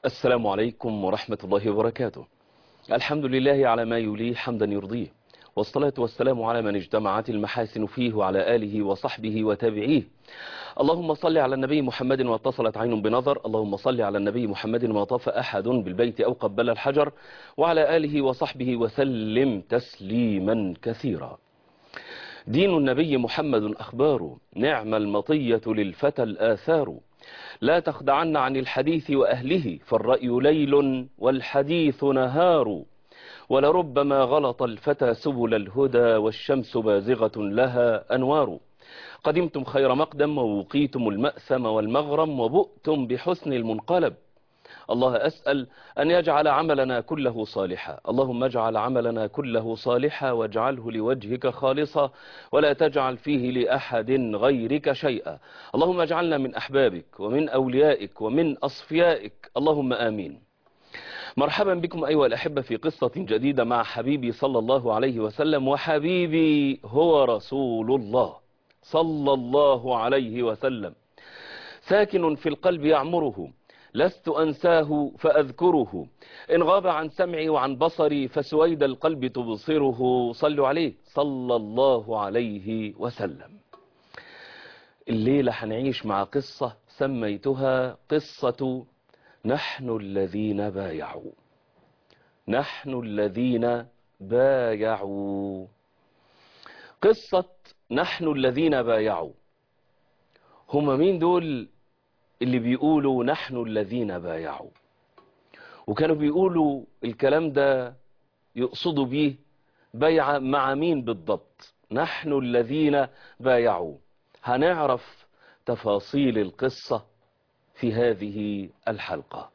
السلام عليكم ورحمة الله وبركاته الحمد لله على ما يليه حمدا يرضيه والصلاة والسلام على من اجتمعت المحاسن فيه وعلى آله وصحبه وتابعيه اللهم صل على النبي محمد واتصلت عين بنظر اللهم صل على النبي محمد ما طاف أحد بالبيت أو قبل الحجر وعلى آله وصحبه وسلم تسليما كثيرا دين النبي محمد أخبار نعم المطية للفتى الآثار لا تخدعن عن الحديث وأهله فالرأي ليل والحديث نهار ولربما غلط الفتى سبل الهدى والشمس بازغة لها أنوار قدمتم خير مقدم ووقيتم المأثم والمغرم وبؤتم بحسن المنقلب الله أسأل أن يجعل عملنا كله صالحا اللهم اجعل عملنا كله صالحا واجعله لوجهك خالصا ولا تجعل فيه لأحد غيرك شيئا اللهم اجعلنا من أحبابك ومن أوليائك ومن أصفيائك اللهم آمين مرحبا بكم أيها الأحبة في قصة جديدة مع حبيبي صلى الله عليه وسلم وحبيبي هو رسول الله صلى الله عليه وسلم ساكن في القلب يعمره لست أنساه فأذكره إن غاب عن سمعي وعن بصري فسويد القلب تبصره صلوا عليه صلى الله عليه وسلم الليلة هنعيش مع قصة سميتها قصة نحن الذين بايعوا نحن الذين بايعوا قصة نحن الذين بايعوا هم مين دول اللي بيقولوا نحن الذين بايعوا وكانوا بيقولوا الكلام ده يقصدوا بيه بيع مع مين بالضبط نحن الذين بايعوا هنعرف تفاصيل القصة في هذه الحلقة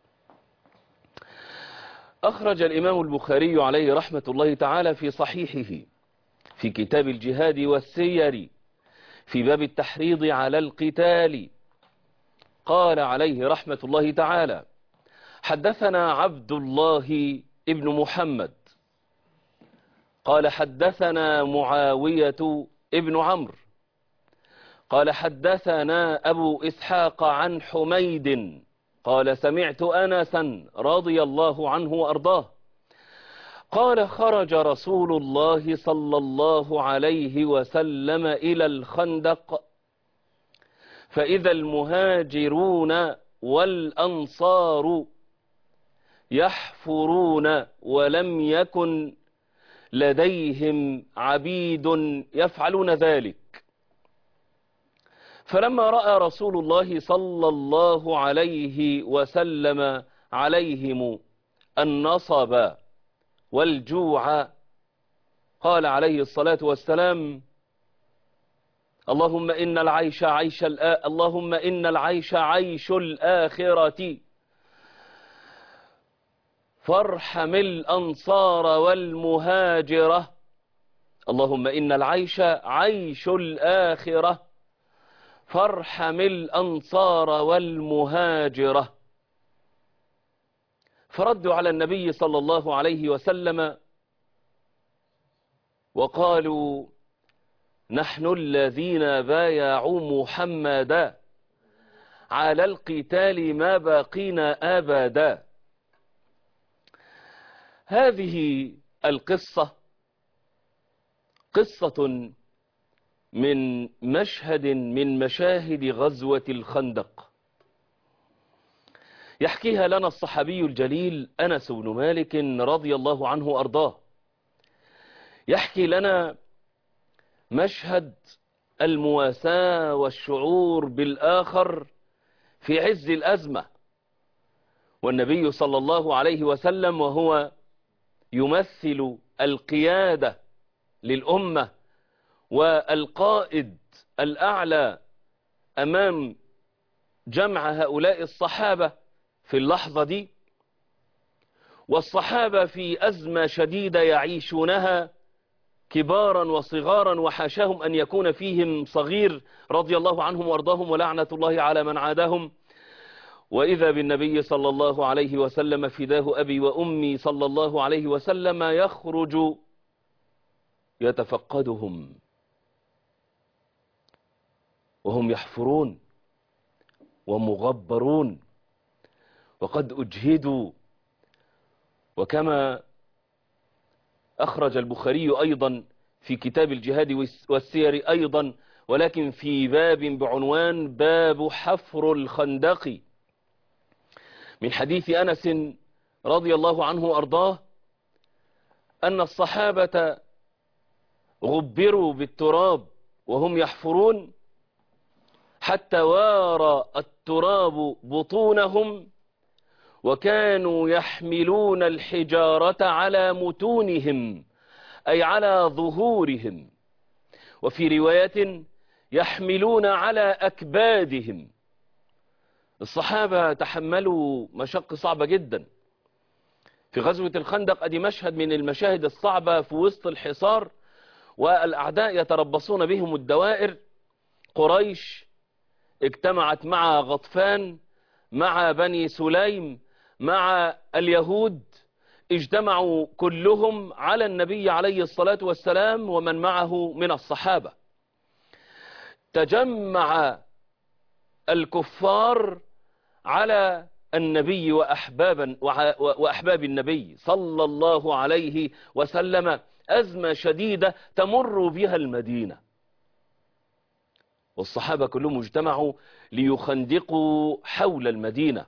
أخرج الإمام البخاري عليه رحمة الله تعالى في صحيحه في كتاب الجهاد والسير في باب التحريض على القتال قال عليه رحمة الله تعالى حدثنا عبد الله ابن محمد قال حدثنا معاوية ابن عمرو قال حدثنا أبو إسحاق عن حميد قال سمعت أنسا رضي الله عنه وأرضاه قال خرج رسول الله صلى الله عليه وسلم إلى الخندق فإذا المهاجرون والأنصار يحفرون ولم يكن لديهم عبيد يفعلون ذلك فلما رأى رسول الله صلى الله عليه وسلم عليهم النصب والجوع قال عليه الصلاة والسلام اللهم إن العيش عيش الآ... اللهم إن العيش عيش الآخرة فارحم الأنصار والمهاجرة اللهم إن العيش عيش الآخرة فارحم الأنصار والمهاجرة فردوا على النبي صلى الله عليه وسلم وقالوا نحن الذين بايعوا محمدا على القتال ما باقينا أبدا هذه القصة قصة من مشهد من مشاهد غزوة الخندق يحكيها لنا الصحابي الجليل أنس بن مالك رضي الله عنه وأرضاه يحكي لنا مشهد المواساة والشعور بالآخر في عز الأزمة والنبي صلى الله عليه وسلم وهو يمثل القيادة للأمة والقائد الأعلى أمام جمع هؤلاء الصحابة في اللحظة دي والصحابة في أزمة شديدة يعيشونها كبارا وصغارا وحاشاهم أن يكون فيهم صغير رضي الله عنهم وارضاهم ولعنة الله على من عاداهم وإذا بالنبي صلى الله عليه وسلم فداه أبي وأمي صلى الله عليه وسلم يخرج يتفقدهم وهم يحفرون ومغبرون وقد أجهدوا وكما أخرج البخاري أيضا في كتاب الجهاد والسير أيضا ولكن في باب بعنوان باب حفر الخندق من حديث أنس رضي الله عنه وأرضاه أن الصحابة غبروا بالتراب وهم يحفرون حتى وارى التراب بطونهم وكانوا يحملون الحجارة على متونهم أي على ظهورهم وفي رواية يحملون على أكبادهم الصحابة تحملوا مشق صعبة جدا في غزوة الخندق أدي مشهد من المشاهد الصعبة في وسط الحصار والأعداء يتربصون بهم الدوائر قريش اجتمعت مع غطفان مع بني سليم مع اليهود اجتمعوا كلهم على النبي عليه الصلاة والسلام ومن معه من الصحابة تجمع الكفار على النبي وأحبابا وأحباب النبي صلى الله عليه وسلم أزمة شديدة تمر بها المدينة والصحابة كلهم اجتمعوا ليخندقوا حول المدينة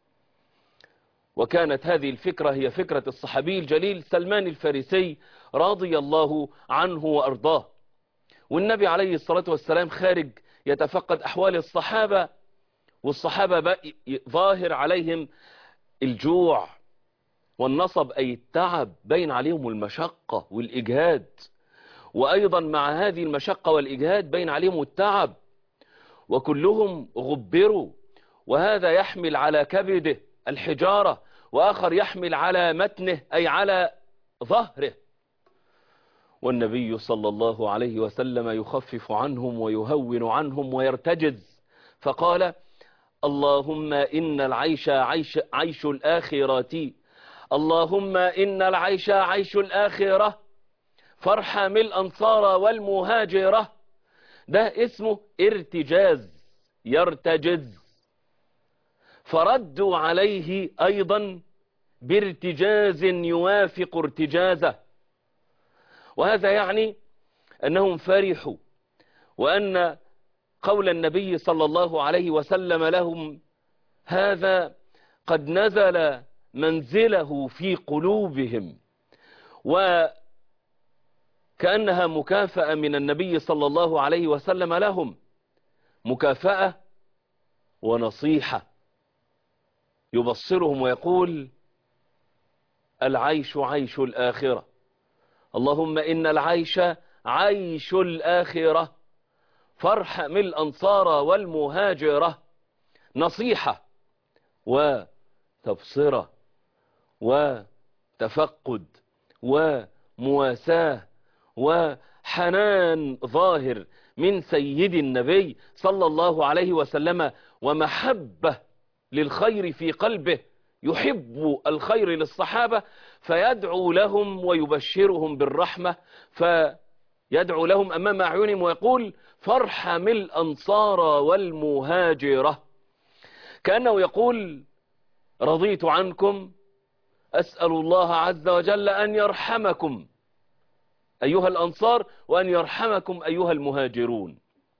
وكانت هذه الفكرة هي فكرة الصحابي الجليل سلمان الفارسي رضي الله عنه وأرضاه والنبي عليه الصلاة والسلام خارج يتفقد أحوال الصحابة والصحابة ظاهر عليهم الجوع والنصب أي التعب بين عليهم المشقة والإجهاد وأيضا مع هذه المشقة والإجهاد بين عليهم التعب وكلهم غبروا وهذا يحمل على كبده الحجارة وآخر يحمل على متنه أي على ظهره والنبي صلى الله عليه وسلم يخفف عنهم ويهون عنهم ويرتجز فقال اللهم إن العيش عيش, عيش الآخرة اللهم إن العيش عيش الآخرة فارحم الأنصار والمهاجرة ده اسمه ارتجاز يرتجز فردوا عليه أيضا بارتجاز يوافق ارتجازه وهذا يعني أنهم فرحوا وأن قول النبي صلى الله عليه وسلم لهم هذا قد نزل منزله في قلوبهم وكأنها مكافأة من النبي صلى الله عليه وسلم لهم مكافأة ونصيحة يبصرهم ويقول العيش عيش الآخرة اللهم إن العيش عيش الآخرة فارحم الأنصار والمهاجرة نصيحة وتبصرة وتفقد ومواساة وحنان ظاهر من سيد النبي صلى الله عليه وسلم ومحبة للخير في قلبه يحب الخير للصحابة فيدعو لهم ويبشرهم بالرحمة فيدعو لهم أمام أعينهم ويقول فارحم الأنصار والمهاجرة كأنه يقول رضيت عنكم أسأل الله عز وجل أن يرحمكم أيها الأنصار وأن يرحمكم أيها المهاجرون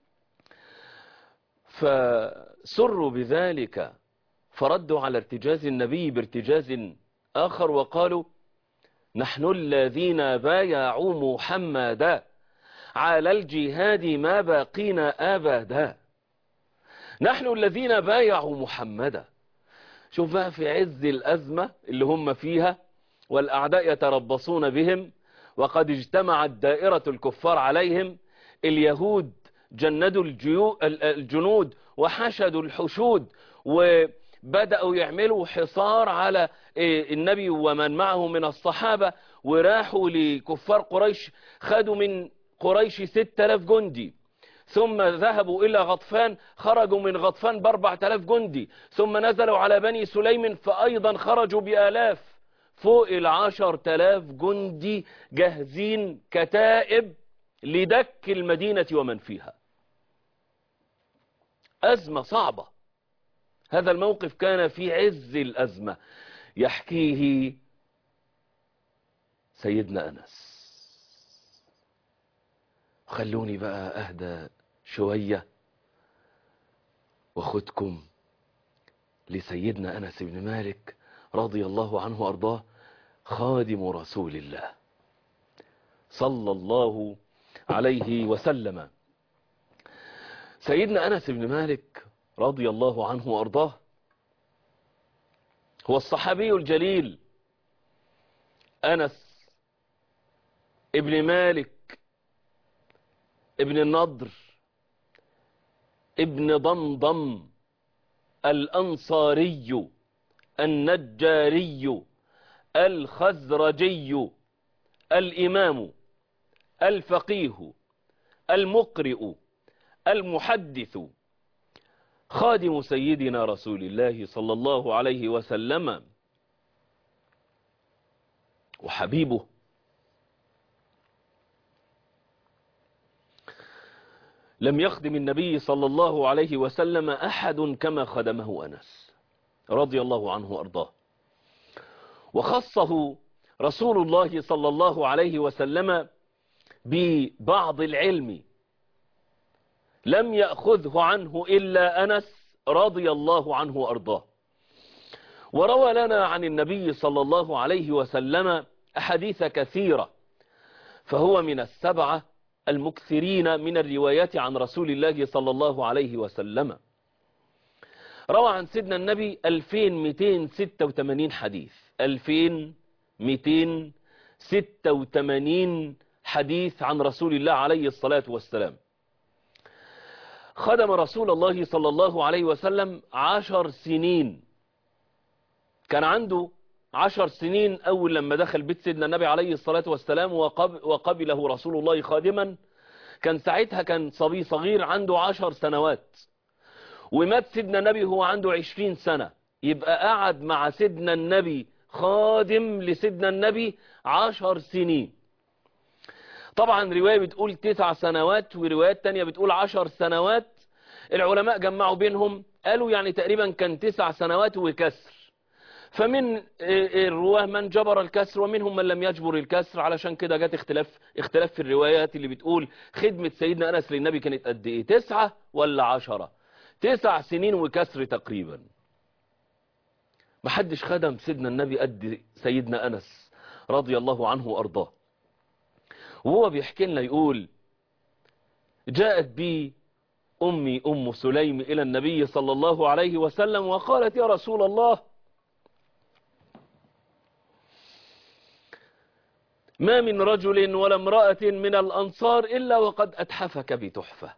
فسروا بذلك فردوا على ارتجاز النبي بارتجاز آخر وقالوا نحن الذين بايعوا محمدا على الجهاد ما باقينا أبدا نحن الذين بايعوا محمدا شوف بقى في عز الأزمة اللي هم فيها والأعداء يتربصون بهم وقد اجتمعت دائرة الكفار عليهم اليهود جندوا الجنود وحشدوا الحشود وبدأوا يعملوا حصار على النبي ومن معه من الصحابة وراحوا لكفار قريش خدوا من قريش ستة آلاف جندي ثم ذهبوا إلى غطفان خرجوا من غطفان باربعة آلاف جندي ثم نزلوا على بني سليم فأيضا خرجوا بآلاف فوق العشر تلاف جندي جاهزين كتائب لدك المدينة ومن فيها أزمة صعبة هذا الموقف كان في عز الأزمة يحكيه سيدنا أنس خلوني بقى أهدى شوية وخدكم لسيدنا أنس بن مالك رضي الله عنه وأرضاه خادم رسول الله صلى الله عليه وسلم سيدنا أنس بن مالك رضي الله عنه وأرضاه هو الصحابي الجليل أنس ابن مالك ابن النضر ابن ضمضم الأنصاري النجاري الخزرجي الإمام الفقيه المقرئ المحدث خادم سيدنا رسول الله صلى الله عليه وسلم وحبيبه لم يخدم النبي صلى الله عليه وسلم أحد كما خدمه أنس رضي الله عنه وأرضاه وخصه رسول الله صلى الله عليه وسلم ببعض العلم لم يأخذه عنه إلا أنس رضي الله عنه وأرضاه وروى لنا عن النبي صلى الله عليه وسلم أحاديث كثيرة فهو من السبعة المكثرين من الروايات عن رسول الله صلى الله عليه وسلم روى عن سيدنا النبي 2286 حديث 2286 حديث عن رسول الله عليه الصلاة والسلام خدم رسول الله صلى الله عليه وسلم عشر سنين كان عنده عشر سنين أول لما دخل بيت سيدنا النبي عليه الصلاة والسلام وقبله رسول الله خادما كان ساعتها كان صبي صغير عنده عشر سنوات ومات سيدنا النبي هو عنده عشرين سنة يبقى قعد مع سيدنا النبي خادم لسيدنا النبي عشر سنين طبعا رواية بتقول تسع سنوات وروايات تانية بتقول عشر سنوات العلماء جمعوا بينهم قالوا يعني تقريبا كان تسع سنوات وكسر فمن الرواه من جبر الكسر ومنهم من لم يجبر الكسر علشان كده جت اختلاف اختلاف في الروايات اللي بتقول خدمة سيدنا أنس للنبي كانت قد ايه تسعة ولا عشرة تسع سنين وكسر تقريبا محدش خدم سيدنا النبي قد سيدنا أنس رضي الله عنه وأرضاه وهو بيحكي لنا يقول جاءت بي أمي أم سليم إلى النبي صلى الله عليه وسلم وقالت يا رسول الله ما من رجل ولا امرأة من الأنصار إلا وقد أتحفك بتحفة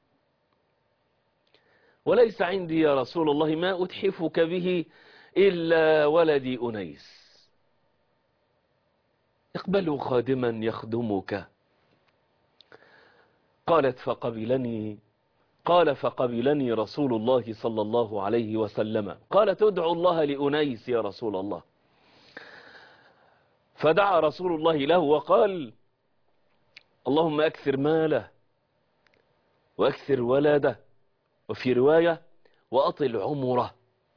وليس عندي يا رسول الله ما أتحفك به إلا ولدي أنيس اقبلوا خادما يخدمك قالت فقبلني قال فقبلني رسول الله صلى الله عليه وسلم قال تدعو الله لأنيس يا رسول الله فدعا رسول الله له وقال اللهم أكثر ماله وأكثر ولده وفي رواية وأطل عمره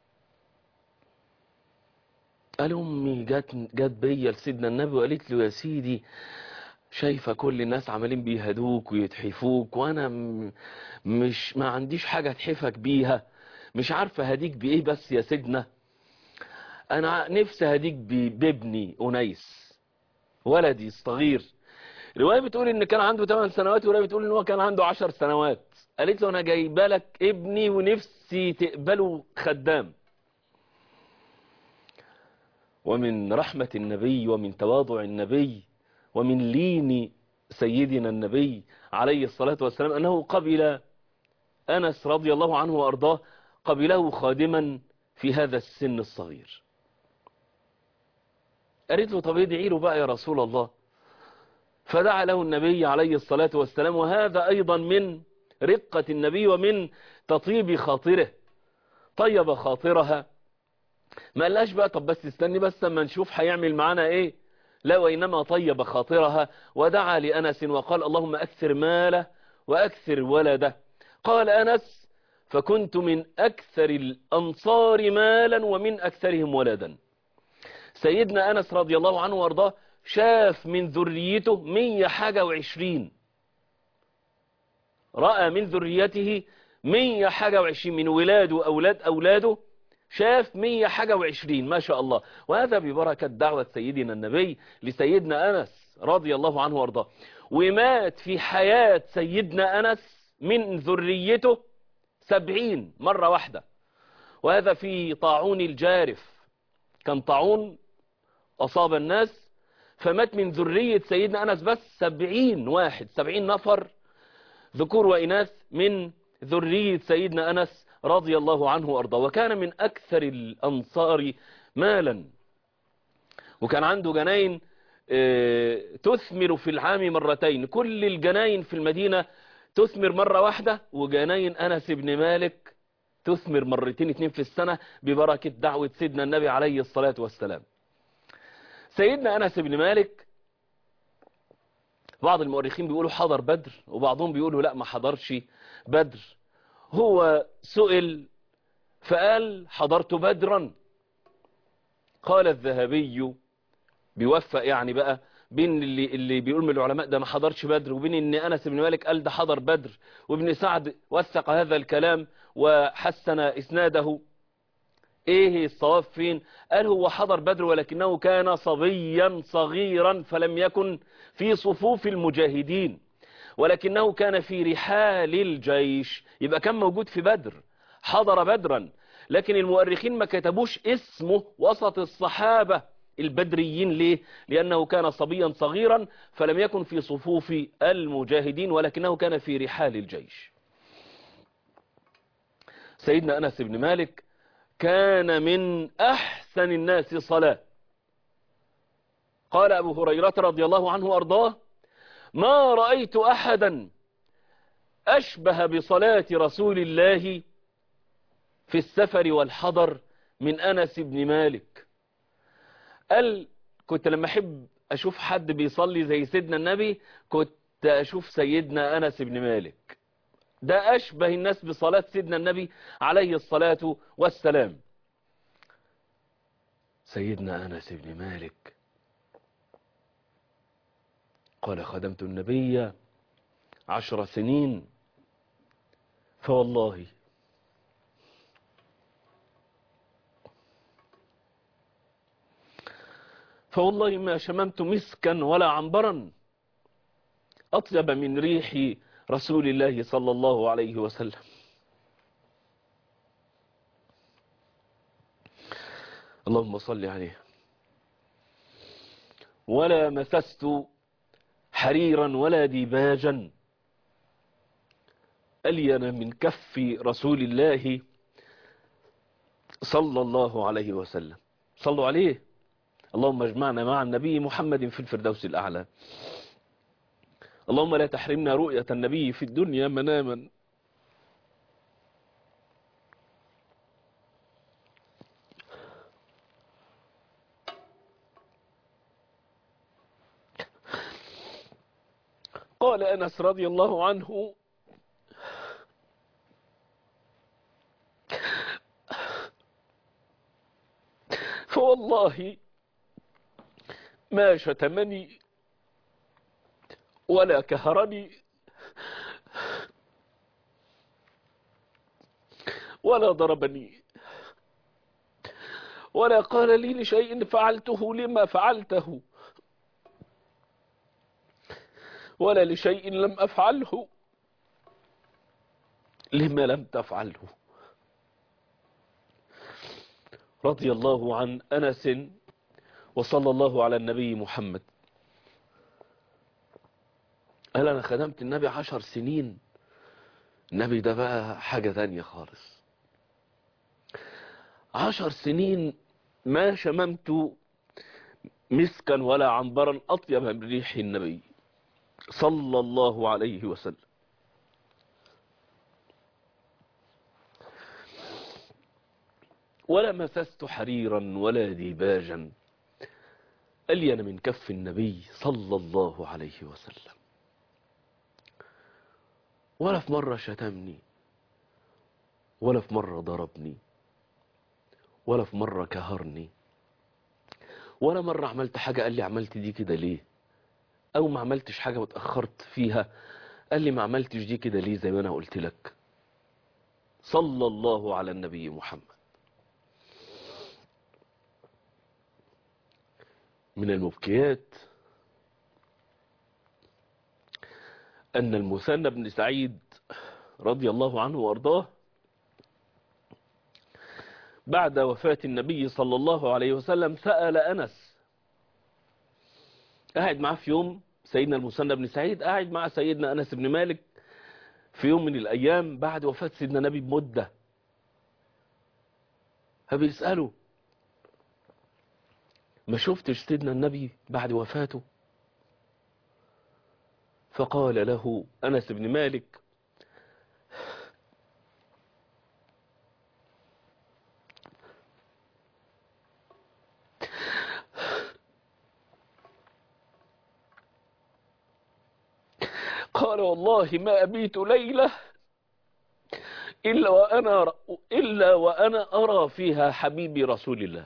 قال أمي جت, جت بيا لسيدنا النبي وقالت له يا سيدي شايفة كل الناس عمالين بيهدوك ويتحفوك وأنا مش ما عنديش حاجة تحفك بيها مش عارفة هديك بإيه بس يا سيدنا أنا نفسي هديك بابني أنيس ولدي الصغير رواية بتقول إن كان عنده 8 سنوات ورواية بتقول إن هو كان عنده 10 سنوات قالت له أنا جايبه لك ابني ونفسي تقبله خدام ومن رحمة النبي ومن تواضع النبي ومن لين سيدنا النبي عليه الصلاة والسلام أنه قبل أنس رضي الله عنه وأرضاه قبله خادما في هذا السن الصغير قالت له طب ادعي له بقى يا رسول الله فدعا له النبي عليه الصلاة والسلام وهذا أيضا من رقة النبي ومن تطيب خاطره طيب خاطرها ما قالهاش بقى طب بس استني بس اما نشوف هيعمل معانا ايه لا وإنما طيب خاطرها ودعا لأنس وقال اللهم أكثر ماله وأكثر ولده قال أنس فكنت من أكثر الأنصار مالا ومن أكثرهم ولدا سيدنا أنس رضي الله عنه وارضاه شاف من ذريته مية حاجة وعشرين رأى من ذريته مية حاجة وعشرين من ولاده وأولاد أولاده شاف مية حاجة وعشرين ما شاء الله وهذا ببركة دعوة سيدنا النبي لسيدنا أنس رضي الله عنه وارضاه ومات في حياة سيدنا أنس من ذريته سبعين مرة واحدة وهذا في طاعون الجارف كان طاعون أصاب الناس فمات من ذرية سيدنا أنس بس سبعين واحد سبعين نفر ذكور وإناث من ذرية سيدنا أنس رضي الله عنه وأرضاه وكان من أكثر الأنصار مالا وكان عنده جناين تثمر في العام مرتين كل الجناين في المدينة تثمر مرة واحدة وجناين أنس بن مالك تثمر مرتين اتنين في السنة ببركة دعوة سيدنا النبي عليه الصلاة والسلام سيدنا أنس بن مالك بعض المؤرخين بيقولوا حضر بدر وبعضهم بيقولوا لا ما حضرش بدر هو سئل فقال حضرت بدرا قال الذهبي بيوفق يعني بقى بين اللي, اللي بيقول من العلماء ده ما حضرش بدر وبين ان انس بن مالك قال ده حضر بدر وابن سعد وثق هذا الكلام وحسن اسناده ايه الصواب فين قال هو حضر بدر ولكنه كان صبيا صغيرا فلم يكن في صفوف المجاهدين ولكنه كان في رحال الجيش يبقى كان موجود في بدر حضر بدرا لكن المؤرخين ما كتبوش اسمه وسط الصحابة البدريين ليه لأنه كان صبيا صغيرا فلم يكن في صفوف المجاهدين ولكنه كان في رحال الجيش سيدنا أنس بن مالك كان من أحسن الناس صلاة قال أبو هريرة رضي الله عنه وأرضاه ما رأيت أحدا أشبه بصلاة رسول الله في السفر والحضر من أنس بن مالك قال كنت لما أحب أشوف حد بيصلي زي سيدنا النبي كنت أشوف سيدنا أنس بن مالك ده أشبه الناس بصلاة سيدنا النبي عليه الصلاة والسلام سيدنا أنس بن مالك قال خدمت النبي عشر سنين فوالله فوالله ما شممت مسكا ولا عنبرا أطيب من ريح رسول الله صلى الله عليه وسلم اللهم صل عليه ولا مسست حريرا ولا ديباجا ألين من كف رسول الله صلى الله عليه وسلم صلوا عليه اللهم اجمعنا مع النبي محمد في الفردوس الأعلى اللهم لا تحرمنا رؤية النبي في الدنيا مناما قال أنس رضي الله عنه فوالله ما شتمني ولا كهرني ولا ضربني ولا قال لي لشيء فعلته لما فعلته ولا لشيء لم أفعله لما لم تفعله رضي الله عن أنس وصلى الله على النبي محمد قال أنا خدمت النبي عشر سنين النبي ده بقى حاجة تانية خالص عشر سنين ما شممت مسكا ولا عنبرا أطيب من ريح النبي صلى الله عليه وسلم ولا مسست حريرا ولا ديباجا ألين من كف النبي صلى الله عليه وسلم ولا في مرة شتمني ولا في مرة ضربني ولا في مرة كهرني ولا مرة عملت حاجة قال لي عملت دي كده ليه او ما عملتش حاجة واتأخرت فيها قال لي ما عملتش دي كده ليه زي ما انا قلت لك صلى الله على النبي محمد من المبكيات أن المثنى بن سعيد رضي الله عنه وأرضاه بعد وفاة النبي صلى الله عليه وسلم سأل أنس قاعد معاه في يوم سيدنا المثنى بن سعيد قاعد مع سيدنا أنس بن مالك في يوم من الأيام بعد وفاة سيدنا النبي بمدة فبيسأله ما شفتش سيدنا النبي بعد وفاته فقال له أنس بن مالك قال والله ما أبيت ليلة إلا وأنا, إلا وأنا أرى فيها حبيبي رسول الله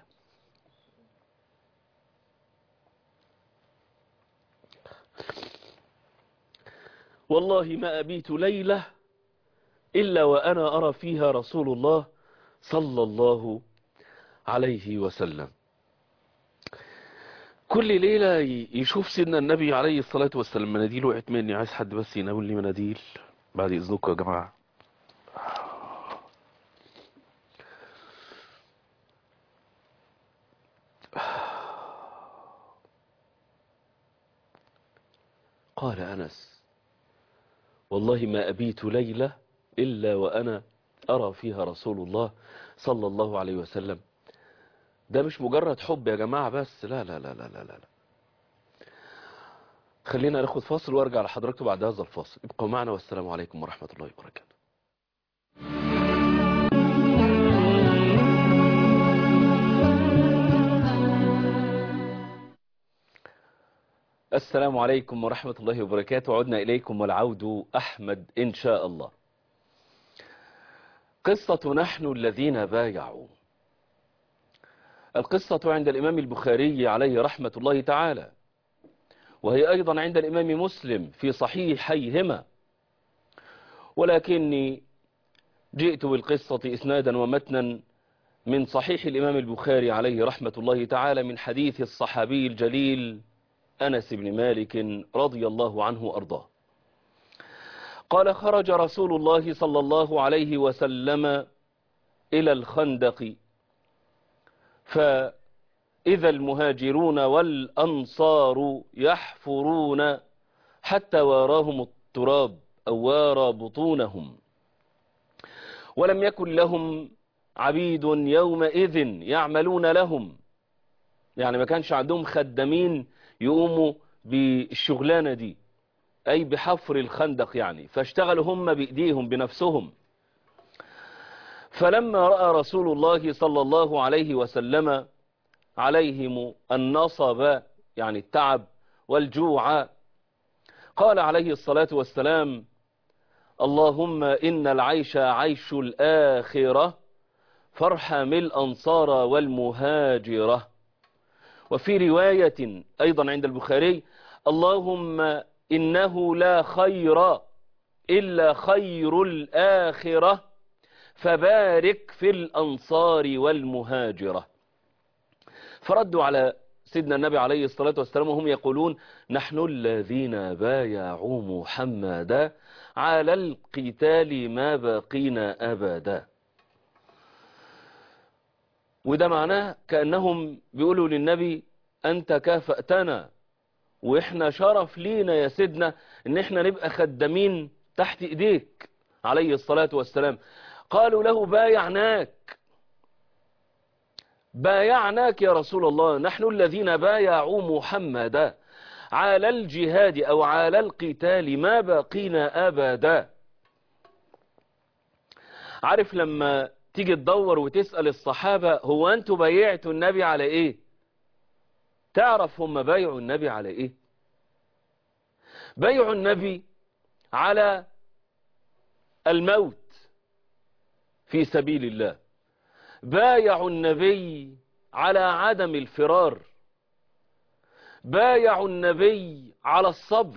والله ما أبيت ليلة إلا وأنا أرى فيها رسول الله صلى الله عليه وسلم كل ليلة يشوف سيدنا النبي عليه الصلاة والسلام مناديل وقعت مني عايز حد بس يناول لي مناديل بعد إذنكم يا جماعة قال أنس والله ما أبيت ليلة إلا وأنا أرى فيها رسول الله صلى الله عليه وسلم ده مش مجرد حب يا جماعة بس لا لا لا لا لا لا خلينا ناخد فاصل وارجع لحضراتكم بعد هذا الفاصل ابقوا معنا والسلام عليكم ورحمة الله وبركاته السلام عليكم ورحمة الله وبركاته عدنا إليكم والعود أحمد إن شاء الله قصة نحن الذين بايعوا القصة عند الإمام البخاري عليه رحمة الله تعالى وهي أيضا عند الإمام مسلم في صحيحيهما ولكني جئت بالقصة إسنادا ومتنا من صحيح الإمام البخاري عليه رحمة الله تعالى من حديث الصحابي الجليل أنس بن مالك رضي الله عنه أرضاه قال خرج رسول الله صلى الله عليه وسلم إلى الخندق فإذا المهاجرون والأنصار يحفرون حتى واراهم التراب أو وارى بطونهم ولم يكن لهم عبيد يومئذ يعملون لهم يعني ما كانش عندهم خدامين يقوموا بالشغلانة دي أي بحفر الخندق يعني فاشتغلوا هم بإيديهم بنفسهم فلما رأى رسول الله صلى الله عليه وسلم عليهم النصب يعني التعب والجوع قال عليه الصلاة والسلام اللهم إن العيش عيش الآخرة فارحم الأنصار والمهاجرة وفي رواية أيضا عند البخاري اللهم إنه لا خير إلا خير الآخرة فبارك في الأنصار والمهاجرة فردوا على سيدنا النبي عليه الصلاة والسلام وهم يقولون نحن الذين بايعوا محمدا على القتال ما بقينا أبدا وده معناه كأنهم بيقولوا للنبي أنت كافأتنا وإحنا شرف لينا يا سيدنا إن إحنا نبقى خدامين تحت إيديك عليه الصلاة والسلام قالوا له بايعناك بايعناك يا رسول الله نحن الذين بايعوا محمدا على الجهاد أو على القتال ما بقينا أبدا عارف لما تيجي تدور وتسأل الصحابة هو أنتوا بايعتوا النبي على إيه تعرف هم بايعوا النبي على إيه بايعوا النبي على الموت في سبيل الله بايعوا النبي على عدم الفرار بايعوا النبي على الصبر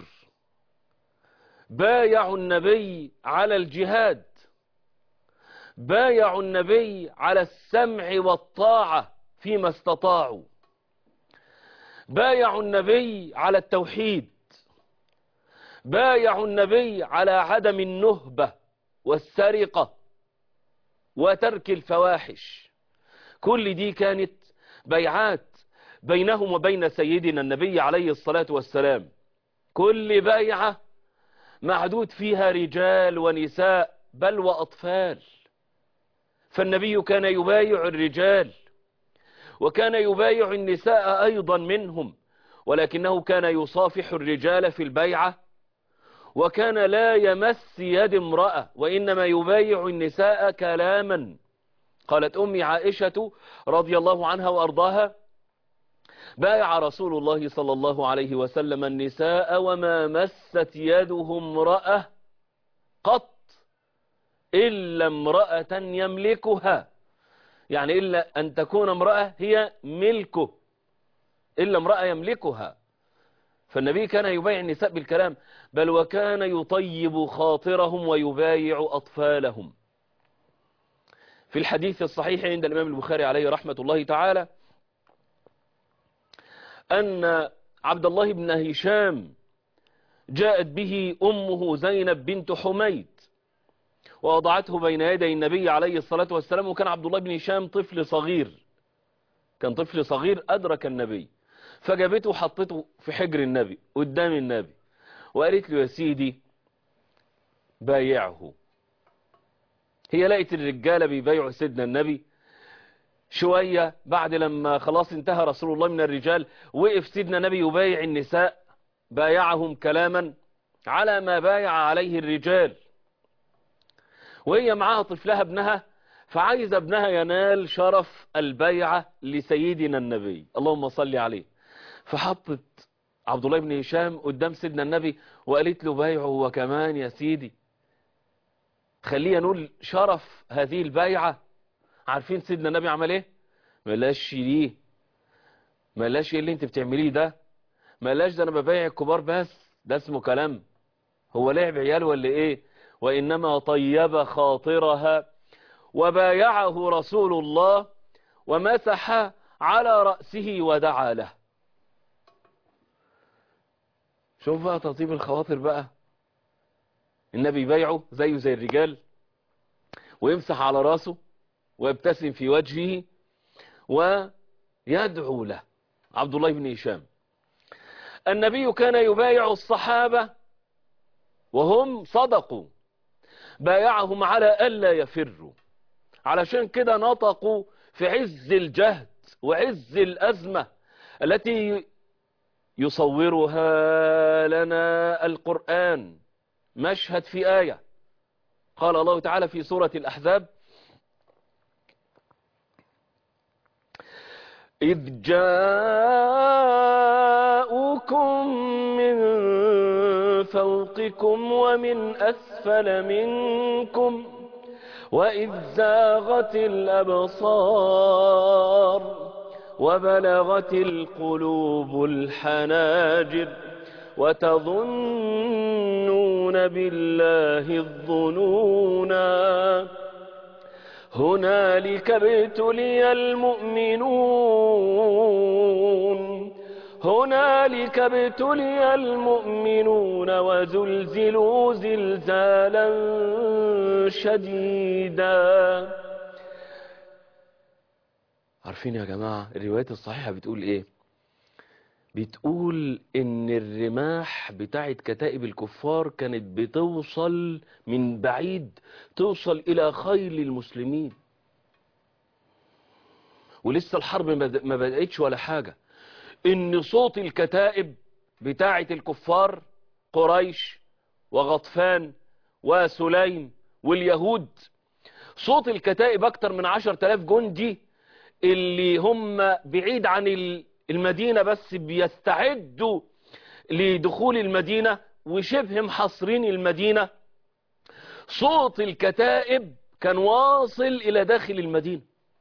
بايعوا النبي على الجهاد بايعوا النبي على السمع والطاعة فيما استطاعوا بايعوا النبي على التوحيد بايعوا النبي على عدم النهبة والسرقة وترك الفواحش كل دي كانت بيعات بينهم وبين سيدنا النبي عليه الصلاة والسلام كل بيعة معدود فيها رجال ونساء بل وأطفال فالنبي كان يبايع الرجال وكان يبايع النساء أيضا منهم ولكنه كان يصافح الرجال في البيعة وكان لا يمس يد امرأة وإنما يبايع النساء كلاما قالت أمي عائشة رضي الله عنها وأرضاها بايع رسول الله صلى الله عليه وسلم النساء وما مست يده امرأة قط إلا امرأة يملكها يعني إلا أن تكون امرأة هي ملكه إلا امرأة يملكها فالنبي كان يبايع النساء بالكلام بل وكان يطيب خاطرهم ويبايع أطفالهم في الحديث الصحيح عند الإمام البخاري عليه رحمة الله تعالى أن عبد الله بن هشام جاءت به أمه زينب بنت حميد ووضعته بين يدي النبي عليه الصلاة والسلام وكان عبد الله بن هشام طفل صغير كان طفل صغير أدرك النبي فجابته وحطته في حجر النبي قدام النبي وقالت له يا سيدي بايعه هي لقيت الرجالة بيبايعوا سيدنا النبي شوية بعد لما خلاص انتهى رسول الله من الرجال وقف سيدنا النبي يبايع النساء بايعهم كلاما على ما بايع عليه الرجال وهي معاها طفلها ابنها فعايز ابنها ينال شرف البيعة لسيدنا النبي اللهم صل عليه فحطت عبد الله بن هشام قدام سيدنا النبي وقالت له بايعه هو كمان يا سيدي خليه ينول شرف هذه البيعة عارفين سيدنا النبي عمل ايه ملاش ليه ملاش ايه اللي انت بتعمليه ده ملاش ده انا ببايع الكبار بس ده اسمه كلام هو لعب عيال ولا ايه وانما طيب خاطرها وبايعه رسول الله ومسح على رأسه ودعا له شوف بقى تطيب الخواطر بقى النبي يبايعه زيه زي الرجال ويمسح على راسه ويبتسم في وجهه ويدعو له عبد الله بن هشام النبي كان يبايع الصحابة وهم صدقوا بايعهم على ألا يفروا علشان كده نطقوا في عز الجهد وعز الأزمة التي يصورها لنا القرآن مشهد في آية قال الله تعالى في سورة الأحزاب إذ جاءوكم من فوقكم ومن أسفل منكم وإذ زاغت الأبصار وبلغت القلوب الحناجر وتظنون بالله الظنونا هنالك ابتلي المؤمنون هنالك ابتلي المؤمنون وزلزلوا زلزالا شديدا عارفين يا جماعة الروايات الصحيحة بتقول ايه بتقول ان الرماح بتاعت كتائب الكفار كانت بتوصل من بعيد توصل الى خيل المسلمين ولسه الحرب ما بدأتش ولا حاجة ان صوت الكتائب بتاعت الكفار قريش وغطفان وسليم واليهود صوت الكتائب اكتر من عشر تلاف جندي اللي هم بعيد عن المدينة بس بيستعدوا لدخول المدينة وشبه محصرين المدينة صوت الكتائب كان واصل إلى داخل المدينة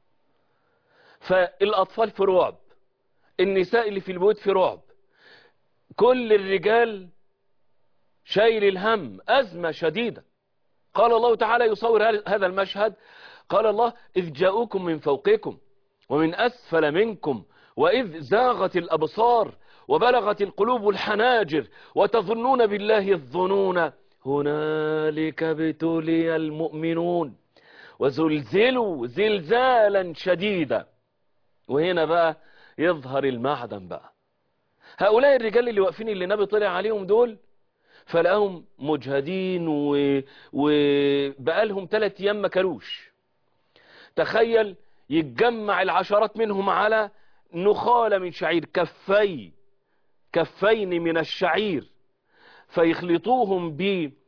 فالأطفال في رعب النساء اللي في البيوت في رعب كل الرجال شايل الهم أزمة شديدة قال الله تعالى يصور هذا المشهد قال الله إذ جاءوكم من فوقكم ومن أسفل منكم وإذ زاغت الأبصار وبلغت القلوب الحناجر وتظنون بالله الظنون هنالك ابتلي المؤمنون وزلزلوا زلزالا شديدا وهنا بقى يظهر المعدن بقى هؤلاء الرجال اللي واقفين اللي النبي طلع عليهم دول فلقاهم مجهدين و... وبقالهم ثلاث ايام ما كلوش تخيل يتجمع العشرات منهم على نخالة من شعير كفي كفين من الشعير فيخلطوهم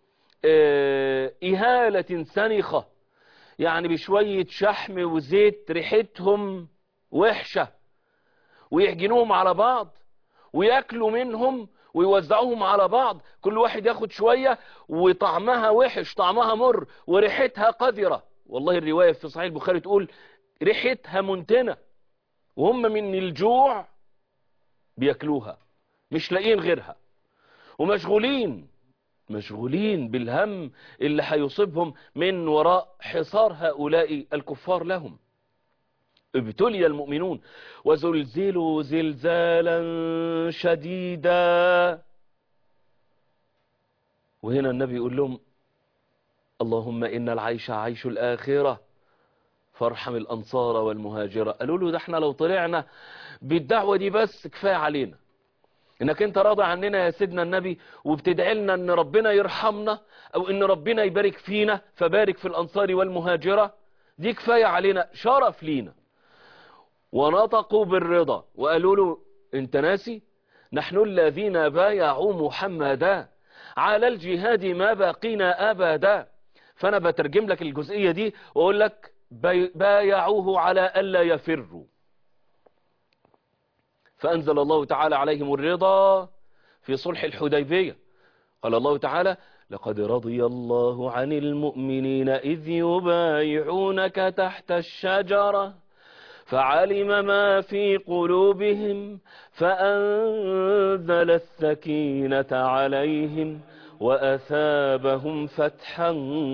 بإهالة سنخة يعني بشوية شحم وزيت ريحتهم وحشة ويعجنوهم على بعض ويأكلوا منهم ويوزعوهم على بعض كل واحد ياخد شوية وطعمها وحش طعمها مر وريحتها قذرة والله الرواية في صحيح البخاري تقول ريحتها منتنة وهم من الجوع بياكلوها مش لاقيين غيرها ومشغولين مشغولين بالهم اللي هيصيبهم من وراء حصار هؤلاء الكفار لهم ابتلي المؤمنون وزلزلوا زلزالا شديدا وهنا النبي يقول لهم اللهم إن العيش عيش الآخرة فارحم الأنصار والمهاجرة قالوا له ده احنا لو طلعنا بالدعوة دي بس كفاية علينا انك انت راضي عننا يا سيدنا النبي وبتدعي لنا ان ربنا يرحمنا او ان ربنا يبارك فينا فبارك في الانصار والمهاجرة دي كفاية علينا شرف لينا ونطقوا بالرضا وقالوا له انت ناسي نحن الذين بايعوا محمدا على الجهاد ما باقينا ابدا فانا بترجم لك الجزئية دي واقول لك بايعوه على ألا يفروا فأنزل الله تعالى عليهم الرضا في صلح الحديبية قال الله تعالى لقد رضي الله عن المؤمنين إذ يبايعونك تحت الشجرة فعلم ما في قلوبهم فأنزل السكينة عليهم وأثابهم فتحا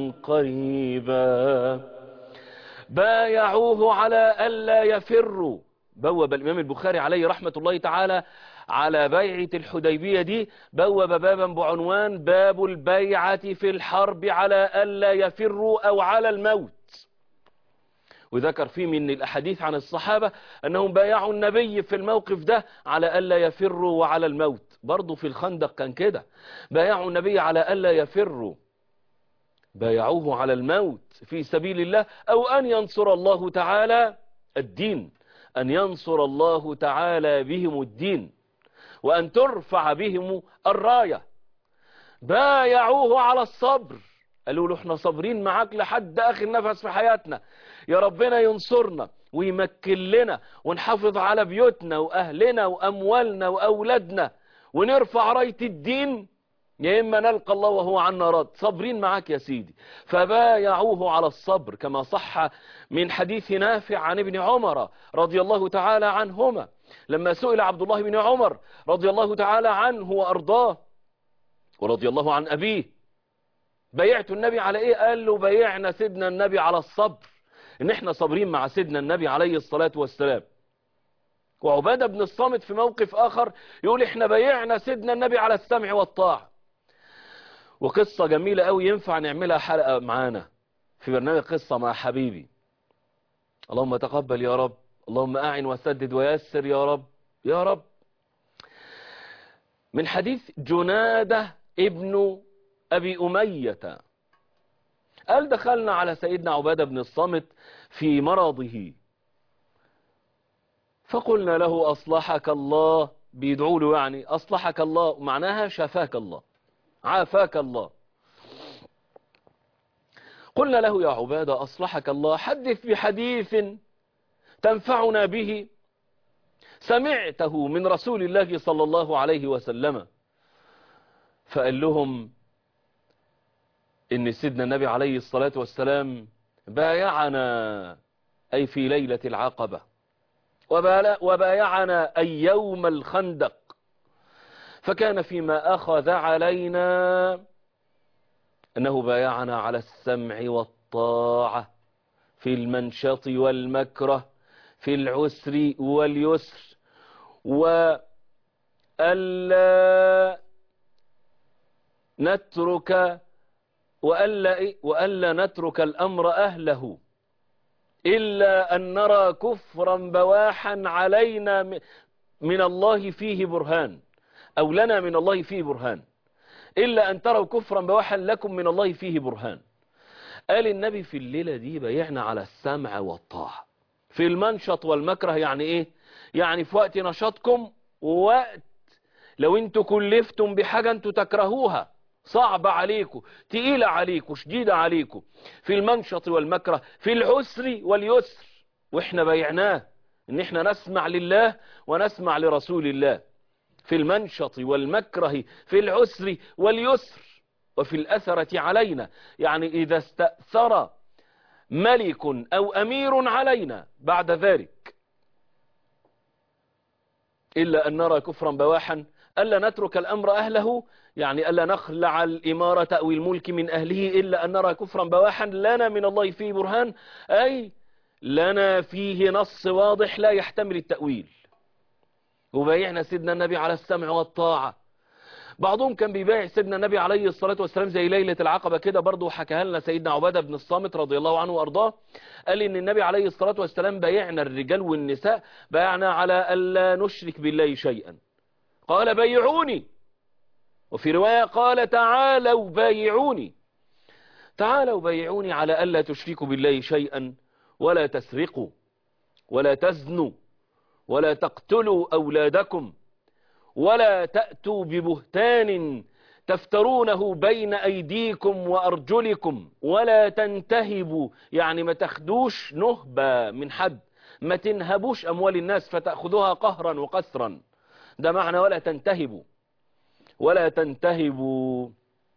قريبا بايعوه على ألا يفروا بوب الإمام البخاري عليه رحمة الله تعالى على بيعة الحديبية دي بوب بابا بعنوان باب البيعة في الحرب على ألا يفروا أو على الموت وذكر فيه من الأحاديث عن الصحابة أنهم بايعوا النبي في الموقف ده على ألا يفروا وعلى الموت برضو في الخندق كان كده بايعوا النبي على ألا يفروا بايعوه على الموت في سبيل الله أو أن ينصر الله تعالى الدين أن ينصر الله تعالى بهم الدين وأن ترفع بهم الراية بايعوه على الصبر قالوا له احنا صابرين معاك لحد آخر نفس في حياتنا يا ربنا ينصرنا ويمكن لنا ونحافظ على بيوتنا وأهلنا وأموالنا وأولادنا ونرفع راية الدين يا إما نلقى الله وهو عنا رد صابرين معاك يا سيدي فبايعوه على الصبر كما صح من حديث نافع عن ابن عمر رضي الله تعالى عنهما لما سئل عبد الله بن عمر رضي الله تعالى عنه وأرضاه ورضي الله عن أبيه بايعت النبي على إيه قال له بايعنا سيدنا النبي على الصبر إن إحنا صابرين مع سيدنا النبي عليه الصلاة والسلام وعبادة بن الصامت في موقف آخر يقول إحنا بايعنا سيدنا النبي على السمع والطاعة وقصة جميلة قوي ينفع نعملها حلقة معانا في برنامج قصة مع حبيبي اللهم تقبل يا رب اللهم أعن وسدد ويسر يا رب يا رب من حديث جنادة ابن أبي أمية قال دخلنا على سيدنا عبادة بن الصامت في مرضه فقلنا له أصلحك الله بيدعوا له يعني أصلحك الله معناها شفاك الله عافاك الله قلنا له يا عبادة أصلحك الله حدث بحديث تنفعنا به سمعته من رسول الله صلى الله عليه وسلم فقال لهم إن سيدنا النبي عليه الصلاة والسلام بايعنا أي في ليلة العقبة وبايعنا أي يوم الخندق فكان فيما أخذ علينا أنه بايعنا على السمع والطاعة في المنشط والمكره في العسر واليسر وألا نترك وألا, وألا نترك الأمر أهله إلا أن نرى كفرا بواحا علينا من الله فيه برهان أو لنا من الله فيه برهان إلا أن تروا كفرا بواحا لكم من الله فيه برهان قال النبي في الليلة دي بيعنا على السمع والطاعة في المنشط والمكره يعني إيه يعني في وقت نشاطكم ووقت لو انتوا كلفتم بحاجة انتوا تكرهوها صعبة عليكم تقيلة عليكم شديدة عليكم في المنشط والمكره في العسر واليسر واحنا بيعناه ان احنا نسمع لله ونسمع لرسول الله في المنشط والمكره في العسر واليسر وفي الأثرة علينا يعني إذا استأثر ملك أو أمير علينا بعد ذلك إلا أن نرى كفرا بواحا ألا نترك الأمر أهله يعني ألا نخلع الإمارة أو الملك من أهله إلا أن نرى كفرا بواحا لنا من الله فيه برهان أي لنا فيه نص واضح لا يحتمل التأويل وبايعنا سيدنا النبي على السمع والطاعة بعضهم كان بيبايع سيدنا النبي عليه الصلاة والسلام زي ليلة العقبة كده برضه حكاها لنا سيدنا عبادة بن الصامت رضي الله عنه وأرضاه قال إن النبي عليه الصلاة والسلام بايعنا الرجال والنساء بايعنا على ألا نشرك بالله شيئا قال بايعوني وفي رواية قال تعالوا بايعوني تعالوا بايعوني على ألا تشركوا بالله شيئا ولا تسرقوا ولا تزنوا ولا تقتلوا أولادكم ولا تأتوا ببهتان تفترونه بين أيديكم وأرجلكم ولا تنتهبوا يعني ما تاخدوش نهبة من حد ما تنهبوش أموال الناس فتأخذوها قهرا وقسرا ده معنى ولا تنتهبوا ولا تنتهبوا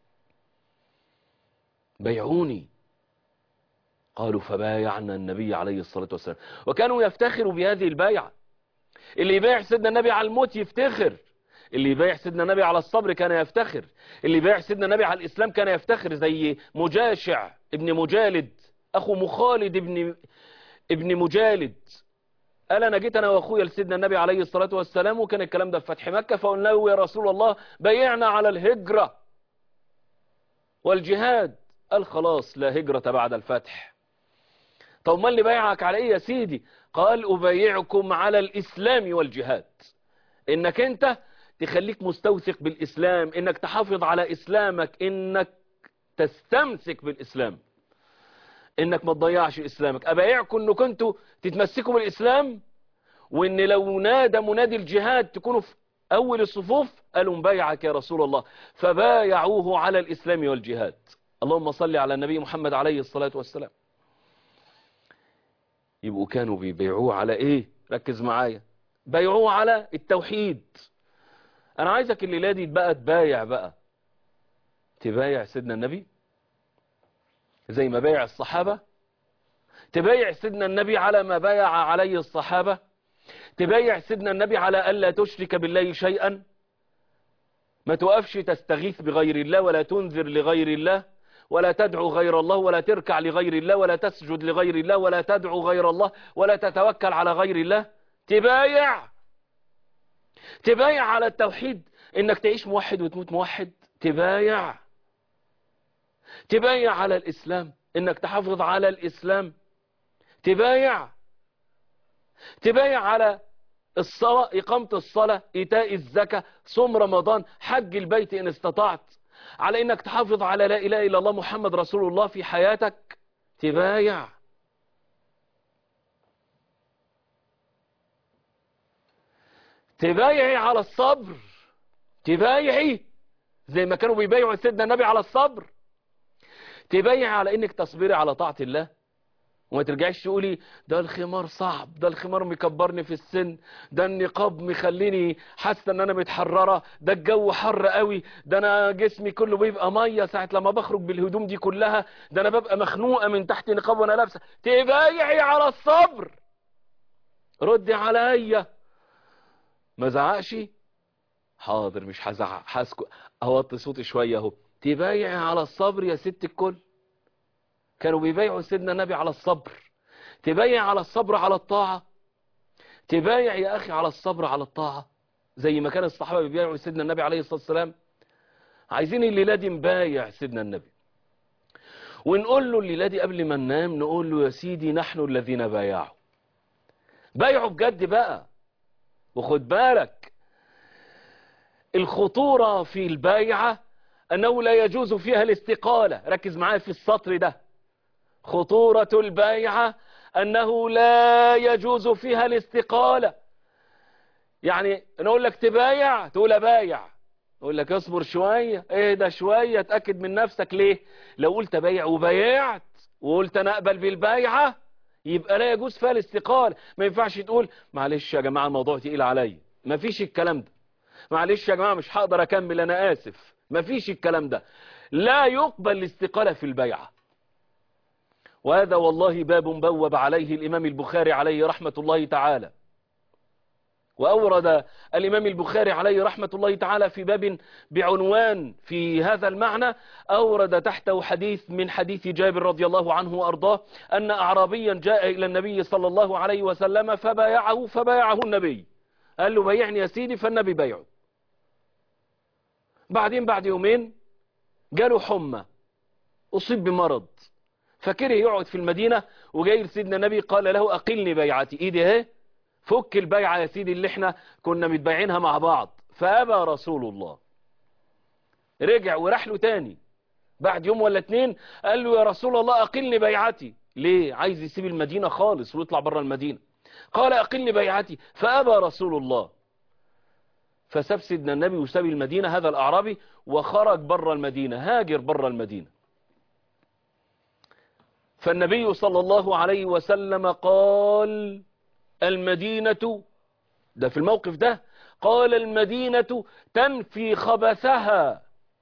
بيعوني قالوا فبايعنا النبي عليه الصلاة والسلام وكانوا يفتخروا بهذه البايعة اللي يبايع سيدنا النبي على الموت يفتخر اللي يبايع سيدنا النبي على الصبر كان يفتخر اللي يبايع سيدنا النبي على الإسلام كان يفتخر زي مجاشع ابن مجالد أخو مخالد ابن ابن مجالد قال أنا جيت أنا وأخويا لسيدنا النبي عليه الصلاة والسلام وكان الكلام ده في فتح مكة فقلنا له يا رسول الله بايعنا على الهجرة والجهاد قال خلاص لا هجرة بعد الفتح طب ما اللي بايعك على ايه يا سيدي قال أبايعكم على الإسلام والجهاد إنك أنت تخليك مستوثق بالإسلام إنك تحافظ على إسلامك إنك تستمسك بالإسلام إنك ما تضيعش إسلامك أبايعكم إنكم كنتوا تتمسكوا بالإسلام وإن لو نادى منادي الجهاد تكونوا في أول الصفوف قالوا مبايعك يا رسول الله فبايعوه على الإسلام والجهاد اللهم صل على النبي محمد عليه الصلاة والسلام يبقوا كانوا بيبيعوه على ايه ركز معايا بيعوه على التوحيد انا عايزك الليله دي بقى تبايع بقى تبايع سيدنا النبي زي ما بايع الصحابة تبايع سيدنا النبي على ما بايع عليه الصحابة تبايع سيدنا النبي على ألا تشرك بالله شيئا ما توقفش تستغيث بغير الله ولا تنذر لغير الله ولا تدعو غير الله ولا تركع لغير الله ولا تسجد لغير الله ولا تدعو غير الله ولا تتوكل على غير الله تبايع تبايع على التوحيد انك تعيش موحد وتموت موحد تبايع تبايع على الاسلام انك تحافظ على الاسلام تبايع تبايع على الصلاة إقامة الصلاة إيتاء الزكاة صوم رمضان حج البيت إن استطعت على إنك تحافظ على لا إله إلا الله محمد رسول الله في حياتك تبايع تبايعي على الصبر تبايعي زي ما كانوا بيبايعوا سيدنا النبي على الصبر تبايعي على إنك تصبري على طاعة الله وما ترجعش تقولي ده الخمار صعب ده الخمار مكبرني في السن ده النقاب مخليني حاسه ان انا متحرره ده الجو حر قوي ده انا جسمي كله بيبقى ميه ساعه لما بخرج بالهدوم دي كلها ده انا ببقى مخنوقه من تحت نقاب وانا لابسه تبايعي على الصبر ردي عليا ما زعقش حاضر مش هزعق هسكت اوطي صوتي شويه اهو تبايعي على الصبر يا ست الكل كانوا بيبايعوا سيدنا النبي على الصبر تبايع على الصبر على الطاعة تبايع يا أخي على الصبر على الطاعة زي ما كان الصحابة بيبايعوا سيدنا النبي عليه الصلاة والسلام عايزين الليلة دي نبايع سيدنا النبي ونقول له الليلة دي قبل ما ننام نقول له يا سيدي نحن الذين بايعوا بايعوا بجد بقى وخد بالك الخطورة في البايعة أنه لا يجوز فيها الاستقالة ركز معايا في السطر ده خطورة البايعة أنه لا يجوز فيها الاستقالة يعني نقول لك تبايع تقول أبايع نقول لك اصبر شوية ايه ده شوية اتأكد من نفسك ليه لو قلت بايع وبايعت وقلت انا اقبل بالبايعة يبقى لا يجوز فيها الاستقالة ما ينفعش تقول معلش يا جماعة الموضوع تقيل عليا ما فيش الكلام ده معلش يا جماعة مش هقدر اكمل انا اسف ما فيش الكلام ده لا يقبل الاستقالة في البيعة وهذا والله باب بوب عليه الإمام البخاري عليه رحمة الله تعالى وأورد الإمام البخاري عليه رحمة الله تعالى في باب بعنوان في هذا المعنى أورد تحته حديث من حديث جابر رضي الله عنه وأرضاه أن أعرابيا جاء إلى النبي صلى الله عليه وسلم فبايعه فبايعه النبي قال له بيعني يا سيدي فالنبي بيعه بعدين بعد يومين جاله حمى أصيب بمرض فكره يقعد في المدينة وجاي لسيدنا النبي قال له أقلني بيعتي إيدي اهي فك البيعة يا سيدي اللي احنا كنا متبايعينها مع بعض فأبى رسول الله رجع وراح له تاني بعد يوم ولا اتنين قال له يا رسول الله أقلني بيعتي ليه عايز يسيب المدينة خالص ويطلع بره المدينة قال أقلني بيعتي فأبى رسول الله فساب سيدنا النبي وساب المدينة هذا الأعرابي وخرج بره المدينة هاجر بره المدينة فالنبي صلى الله عليه وسلم قال المدينة ده في الموقف ده قال المدينة تنفي خبثها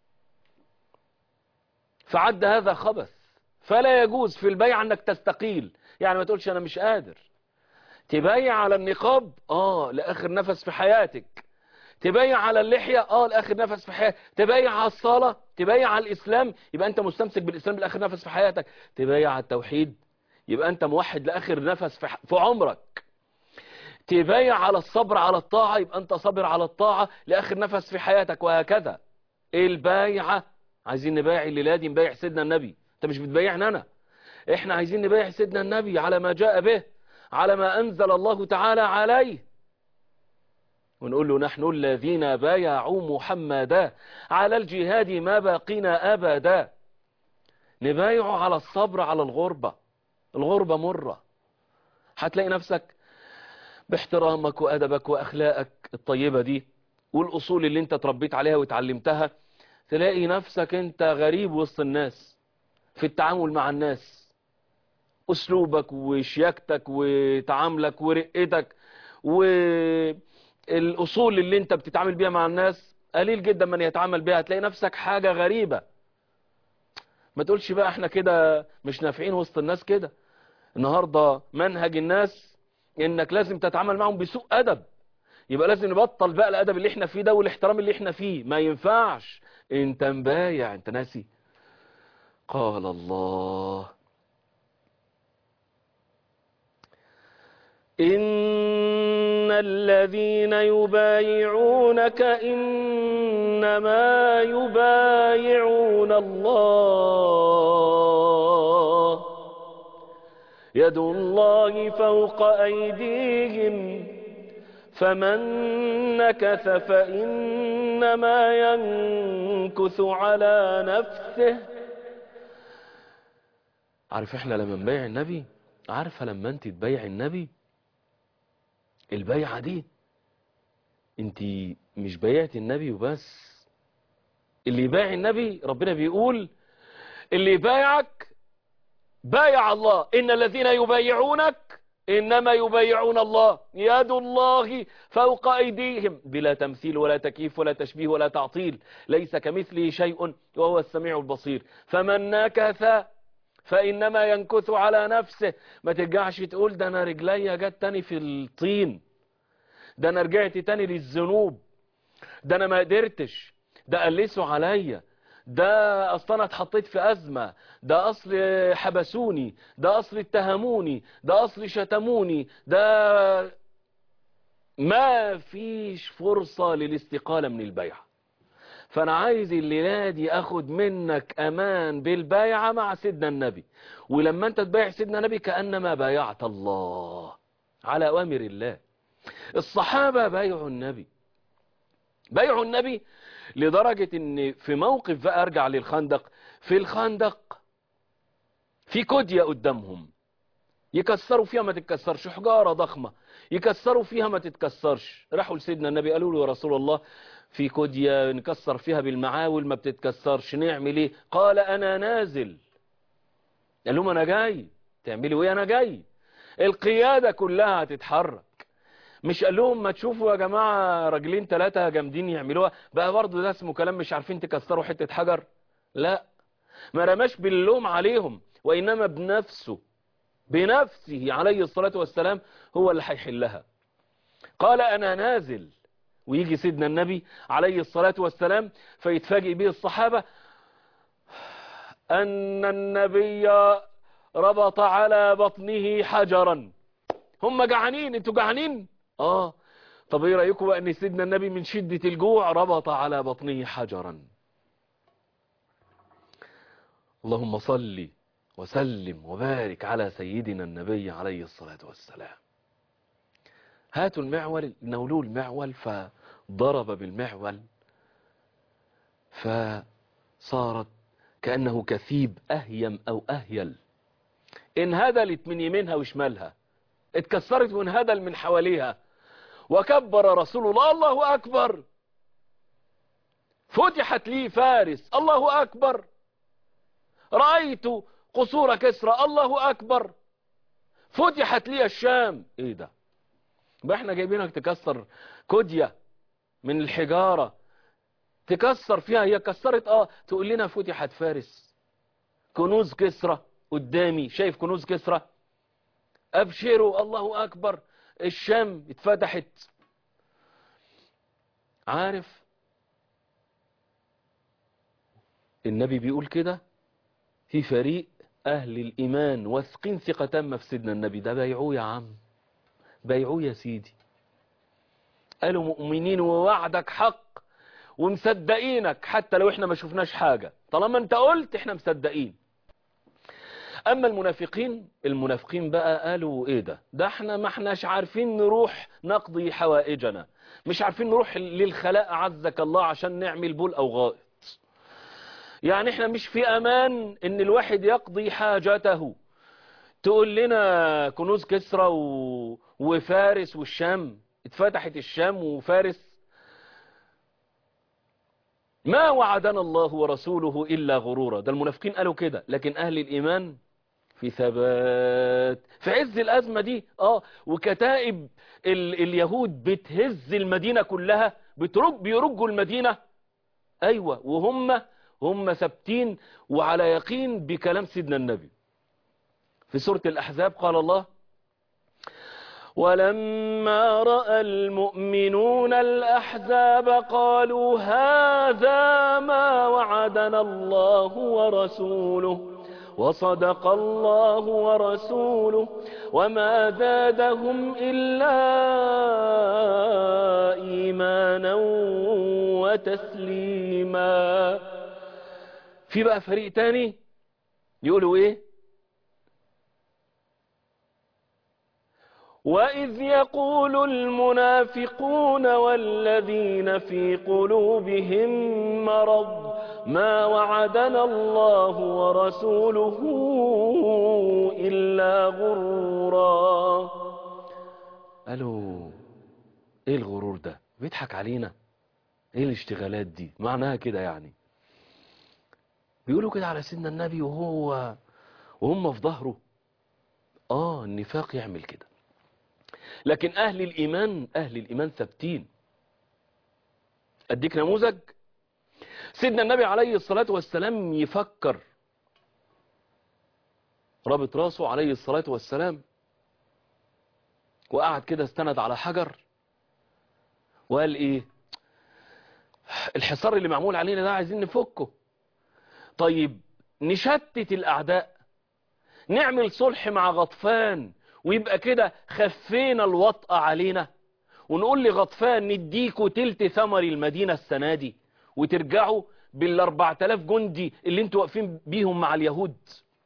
فعد هذا خبث فلا يجوز في البيع انك تستقيل يعني ما تقولش انا مش قادر تبايع على النقاب اه لاخر نفس في حياتك تبايع على اللحية اه لاخر نفس في حياتك تبايع على الصلاة تبايع على الاسلام يبقى انت مستمسك بالاسلام لاخر نفس في حياتك تبايع على التوحيد يبقى انت موحد لاخر نفس في, ح... في عمرك تبايع على الصبر على الطاعة يبقى انت صابر على الطاعة لاخر نفس في حياتك وهكذا البايعة عايزين نبايع الليلة دي نبايع سيدنا النبي انت مش بتبايعنا انا احنا عايزين نبايع سيدنا النبي على ما جاء به على ما انزل الله تعالى عليه ونقول له نحن الذين بايعوا محمدا على الجهاد ما باقينا أبدا نبايعه على الصبر على الغربة الغربة مرة هتلاقي نفسك باحترامك وأدبك وأخلاقك الطيبة دي والأصول اللي انت تربيت عليها وتعلمتها تلاقي نفسك انت غريب وسط الناس في التعامل مع الناس أسلوبك وشياكتك وتعاملك ورقتك و الأصول اللي انت بتتعامل بيها مع الناس قليل جدا من يتعامل بيها هتلاقي نفسك حاجة غريبة ما تقولش بقى احنا كده مش نافعين وسط الناس كده النهاردة منهج الناس انك لازم تتعامل معهم بسوء أدب يبقى لازم نبطل بقى الأدب اللي احنا فيه ده والاحترام اللي احنا فيه ما ينفعش انت مبايع انت ناسي قال الله إن الذين يبايعونك إنما يبايعون الله يد الله فوق أيديهم فمن نكث فإنما ينكث على نفسه عارف احنا لما نبايع النبي عارفة لما انت تبايع النبي البيعة دي انت مش بيعت النبي وبس اللي يبايع النبي ربنا بيقول اللي يبايعك بايع الله إن الذين يبايعونك إنما يبايعون الله يد الله فوق أيديهم بلا تمثيل ولا تكييف ولا تشبيه ولا تعطيل ليس كمثله شيء وهو السميع البصير فمن نكث فإنما ينكث على نفسه ما ترجعش تقول ده أنا رجليا جت تاني في الطين ده أنا رجعت تاني للذنوب ده أنا ما قدرتش ده قلسوا عليا ده اصلا انا اتحطيت في ازمة ده اصل حبسوني ده اصل اتهموني ده اصل شتموني ده ما فيش فرصة للاستقالة من البيعة فانا عايز الليلة دي اخد منك امان بالبيعة مع سيدنا النبي ولما انت تبايع سيدنا النبي كأنما بايعت الله على اوامر الله الصحابة بايعوا النبي بايعوا النبي لدرجة ان في موقف بقى ارجع للخندق في الخندق في كودية قدامهم يكسروا فيها ما تتكسرش حجارة ضخمة يكسروا فيها ما تتكسرش راحوا لسيدنا النبي قالوا له يا رسول الله في كودية نكسر فيها بالمعاول ما بتتكسرش نعمل ايه قال انا نازل قال لهم انا جاي تعملوا ايه انا جاي القيادة كلها هتتحرك مش قال لهم ما تشوفوا يا جماعة راجلين ثلاثة جامدين يعملوها بقى برضه ده اسمه كلام مش عارفين تكسروا حتة حجر لا ما رماش باللوم عليهم وإنما بنفسه بنفسه عليه الصلاة والسلام هو اللي هيحلها قال أنا نازل ويجي سيدنا النبي عليه الصلاة والسلام فيتفاجئ به الصحابة أن النبي ربط على بطنه حجرا هم جعانين انتوا جعانين اه طب ايه رايكم بقى ان سيدنا النبي من شدة الجوع ربط على بطنه حجرا اللهم صل وسلم وبارك على سيدنا النبي عليه الصلاة والسلام هاتوا المعول نولوا المعول فضرب بالمعول فصارت كأنه كثيب أهيم أو أهيل انهدلت من يمينها وشمالها اتكسرت وانهدل من حواليها وكبر رسول الله الله أكبر فتحت لي فارس الله أكبر رأيت قصور كسرى الله أكبر فتحت لي الشام ايه ده بقى احنا جايبينك تكسر كودية من الحجارة تكسر فيها هي كسرت اه تقول لنا فتحت فارس كنوز كسرى قدامي شايف كنوز كسرى ابشروا الله اكبر الشام اتفتحت عارف النبي بيقول كده في فريق اهل الايمان واثقين ثقة تامة في سيدنا النبي ده بايعوه يا عم بايعوه يا سيدي قالوا مؤمنين ووعدك حق ومصدقينك حتى لو احنا ما شفناش حاجة طالما انت قلت احنا مصدقين اما المنافقين المنافقين بقى قالوا ايه ده ده احنا ما احناش عارفين نروح نقضي حوائجنا مش عارفين نروح للخلاء عزك الله عشان نعمل بول او غائط يعني احنا مش في امان ان الواحد يقضي حاجته تقول لنا كنوز كسرى و... وفارس والشام اتفتحت الشام وفارس ما وعدنا الله ورسوله إلا غرورا ده المنافقين قالوا كده لكن أهل الإيمان في ثبات في عز الأزمة دي آه وكتائب ال... اليهود بتهز المدينة كلها بترج بيرجوا المدينة أيوة وهم هم ثابتين وعلى يقين بكلام سيدنا النبي في سورة الأحزاب قال الله ولما رأى المؤمنون الأحزاب قالوا هذا ما وعدنا الله ورسوله وصدق الله ورسوله وما زادهم إلا إيمانا وتسليما في بقى فريق تاني يقولوا ايه وإذ يقول المنافقون والذين في قلوبهم مرض ما وعدنا الله ورسوله إلا غرورا قالوا ايه الغرور ده بيضحك علينا ايه الاشتغالات دي معناها كده يعني بيقولوا كده على سيدنا النبي وهو وهم في ظهره اه النفاق يعمل كده لكن اهل الايمان اهل الايمان ثابتين اديك نموذج سيدنا النبي عليه الصلاة والسلام يفكر رابط راسه عليه الصلاة والسلام وقعد كده استند على حجر وقال ايه الحصار اللي معمول علينا ده عايزين نفكه طيب نشتت الاعداء نعمل صلح مع غطفان ويبقى كده خفينا الوطأ علينا ونقول لغطفان نديكوا تلت ثمر المدينة السنة دي وترجعوا بالاربع تلاف جندي اللي انتوا واقفين بيهم مع اليهود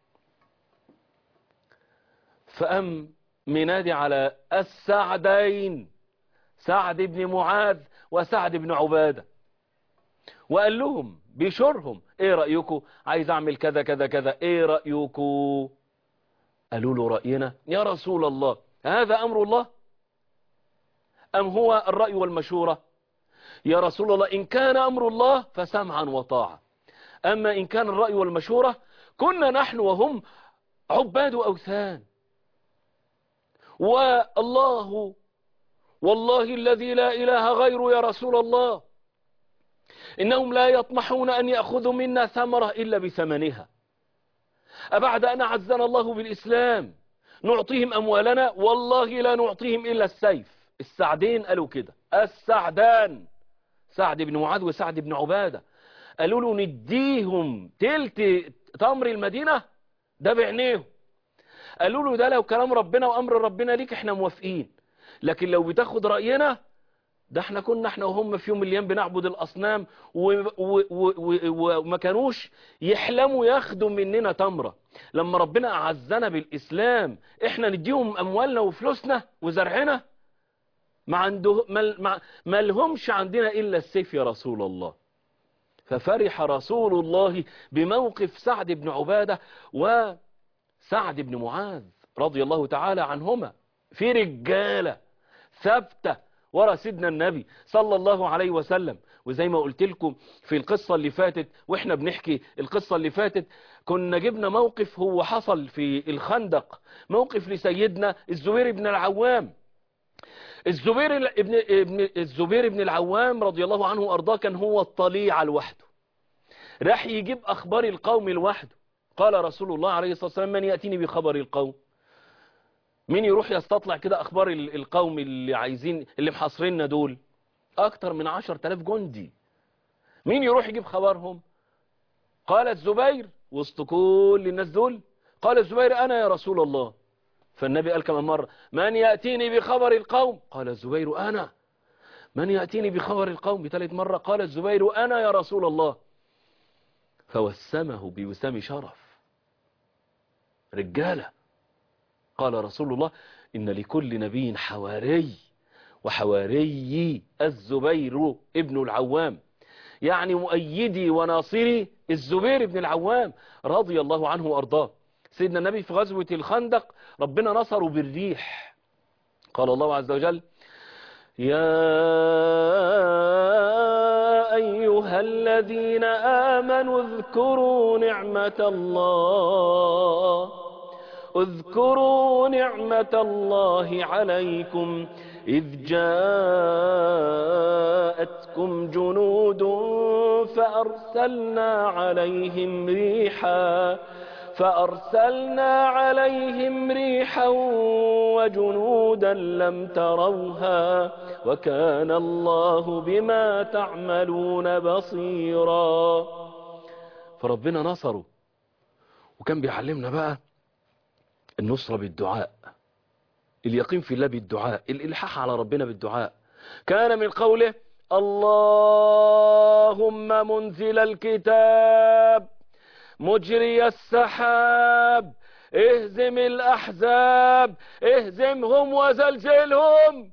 فأم منادي على السعدين سعد بن معاذ وسعد بن عبادة وقال لهم بشرهم ايه رأيكم عايز اعمل كذا كذا كذا ايه رأيكم قالوا له رأينا يا رسول الله هذا امر الله ام هو الرأي والمشورة يا رسول الله ان كان امر الله فسمعا وطاعة اما ان كان الرأي والمشورة كنا نحن وهم عباد اوثان والله والله الذي لا إله غيره يا رسول الله إنهم لا يطمحون أن يأخذوا منا ثمرة إلا بثمنها أبعد أن أعزنا الله بالإسلام نعطيهم أموالنا والله لا نعطيهم إلا السيف السعدين قالوا كده السعدان سعد بن معاذ وسعد بن عبادة قالوا له نديهم تلت تمر المدينة ده بعينيهم قالوا له ده لو كلام ربنا وامر ربنا ليك احنا موافقين لكن لو بتاخد راينا ده احنا كنا احنا وهم في يوم من الايام بنعبد الاصنام وما كانوش يحلموا ياخدوا مننا تمره لما ربنا اعزنا بالاسلام احنا نديهم اموالنا وفلوسنا وزرعنا ما عنده ما, ما لهمش عندنا الا السيف يا رسول الله ففرح رسول الله بموقف سعد بن عباده و سعد بن معاذ رضي الله تعالى عنهما في رجالة ثابتة ورا سيدنا النبي صلى الله عليه وسلم وزي ما قلت لكم في القصة اللي فاتت واحنا بنحكي القصة اللي فاتت كنا جبنا موقف هو حصل في الخندق موقف لسيدنا الزبير بن العوام الزبير ابن, ابن الزبير بن العوام رضي الله عنه وارضاه كان هو الطليعة لوحده راح يجيب اخبار القوم لوحده قال رسول الله عليه الصلاة والسلام من يأتيني بخبر القوم مين يروح يستطلع كده أخبار القوم اللي عايزين اللي محاصريننا دول أكتر من عشر تلاف جندي مين يروح يجيب خبرهم قال الزبير وسط كل الناس دول قال الزبير أنا يا رسول الله فالنبي قال كمان مرة من يأتيني بخبر القوم قال الزبير أنا من يأتيني بخبر القوم بثالث مرة قال الزبير أنا يا رسول الله فوسمه بوسام شرف رجالة قال رسول الله إن لكل نبي حواري وحواري الزبير ابن العوام يعني مؤيدي وناصري الزبير بن العوام رضي الله عنه وأرضاه سيدنا النبي في غزوة الخندق ربنا نصره بالريح قال الله عز وجل يا أيها الذين آمنوا اذكروا نعمة الله اذكروا نعمة الله عليكم إذ جاءتكم جنود فأرسلنا عليهم ريحا فأرسلنا عليهم ريحا وجنودا لم تروها وكان الله بما تعملون بصيرا فربنا نصره وكان بيعلمنا بقى النصرة بالدعاء اليقين في الله بالدعاء الإلحاح على ربنا بالدعاء كان من قوله اللهم منزل الكتاب مجري السحاب اهزم الأحزاب اهزمهم وزلزلهم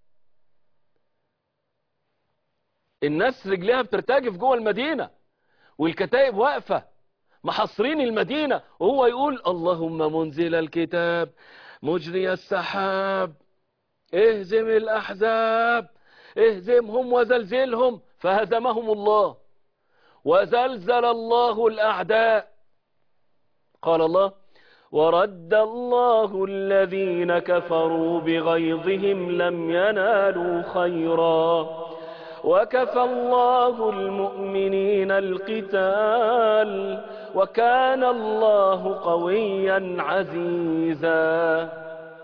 الناس رجليها بترتجف جوه المدينة والكتائب واقفة محصرين المدينة وهو يقول اللهم منزل الكتاب مجري السحاب اهزم الأحزاب اهزمهم وزلزلهم فهزمهم الله وزلزل الله الأعداء قال الله ورد الله الذين كفروا بغيظهم لم ينالوا خيرا وكفى الله المؤمنين القتال وكان الله قويا عزيزا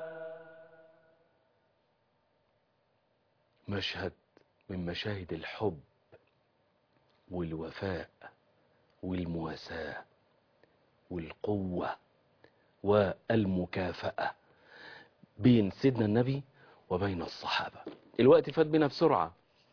مشهد من مشاهد الحب والوفاء والمواساة والقوة والمكافأة بين سيدنا النبي وبين الصحابة الوقت فات بنا بسرعة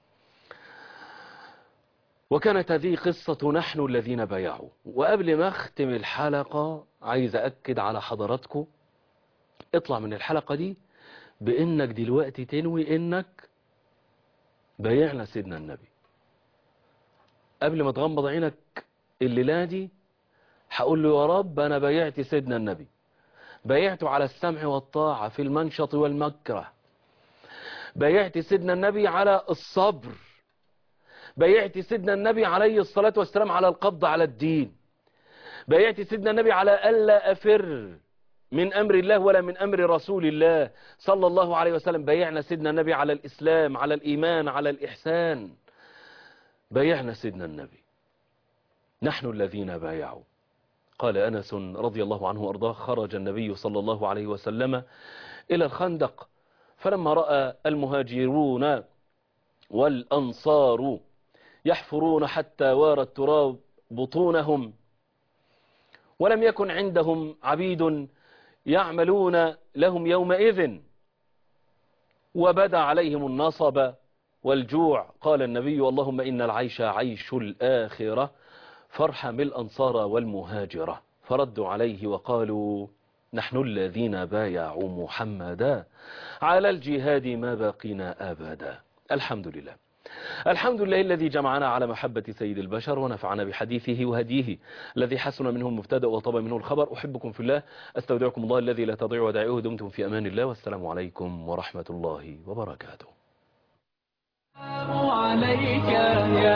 وكانت هذه قصة نحن الذين بايعوا وقبل ما اختم الحلقة عايز أكد على حضراتكم اطلع من الحلقة دي بانك دلوقتي تنوي انك بايعنا سيدنا النبي قبل ما تغمض عينك الليلة دي هقول له يا رب انا بايعت سيدنا النبي بايعته على السمع والطاعة في المنشط والمكره بايعت سيدنا النبي على الصبر بايعت سيدنا النبي عليه الصلاة والسلام على القبض على الدين بايعت سيدنا النبي على ألا أفر من أمر الله ولا من أمر رسول الله صلى الله عليه وسلم بايعنا سيدنا النبي على الإسلام على الإيمان على الإحسان بايعنا سيدنا النبي نحن الذين بايعوا قال أنس رضي الله عنه وأرضاه خرج النبي صلى الله عليه وسلم إلى الخندق فلما رأى المهاجرون والأنصار يحفرون حتى وار التراب بطونهم ولم يكن عندهم عبيد يعملون لهم يومئذ وبدا عليهم النصب والجوع قال النبي اللهم إن العيش عيش الآخرة فارحم الأنصار والمهاجرة فردوا عليه وقالوا نحن الذين بايعوا محمدا على الجهاد ما باقينا أبدا الحمد لله الحمد لله الذي جمعنا على محبة سيد البشر ونفعنا بحديثه وهديه الذي حسن منه المبتدا وطاب منه الخبر أحبكم في الله أستودعكم الله الذي لا تضيع ودائعه دمتم في أمان الله والسلام عليكم ورحمة الله وبركاته عليك يا